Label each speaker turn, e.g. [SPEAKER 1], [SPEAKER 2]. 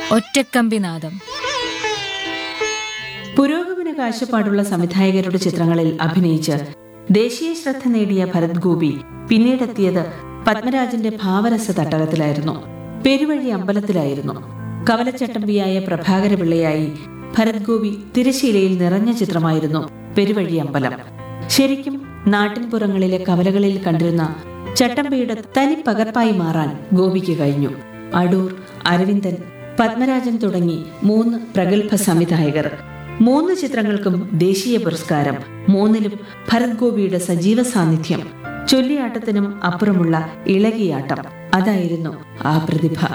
[SPEAKER 1] ഒറ്റക്കമ്പിനാദം
[SPEAKER 2] പുരോഗമന കാഴ്ചപ്പാടുള്ള സംവിധായകരുടെ ചിത്രങ്ങളിൽ അഭിനയിച്ച് ദേശീയ ശ്രദ്ധ നേടിയ ഭരത് ഗോപി പിന്നീടെത്തിയത് പത്മരാജന്റെ ഭാവരസ തട്ടകത്തിലായിരുന്നു പെരുവഴി അമ്പലത്തിലായിരുന്നു കവലച്ചട്ടമ്പിയായ പ്രഭാകരപിള്ളയായി ഭരത് ഗോപി തിരശീലയിൽ നിറഞ്ഞ ചിത്രമായിരുന്നു പെരുവഴി അമ്പലം ശരിക്കും നാട്ടിൻപുറങ്ങളിലെ കവലകളിൽ കണ്ടിരുന്ന ചട്ടമ്പിയുടെ തനി പകർപ്പായി മാറാൻ ഗോപിക്ക് കഴിഞ്ഞു അടൂർ അരവിന്ദൻ പത്മരാജൻ തുടങ്ങി മൂന്ന് പ്രഗത്ഭ സംവിധായകർ മൂന്ന് ചിത്രങ്ങൾക്കും ദേശീയ പുരസ്കാരം മൂന്നിലും ഭരത് ഗോപിയുടെ സജീവ സാന്നിധ്യം ചൊല്ലിയാട്ടത്തിനും അപ്പുറമുള്ള ഇളകിയാട്ടം അതായിരുന്നു ആ പ്രതിഭ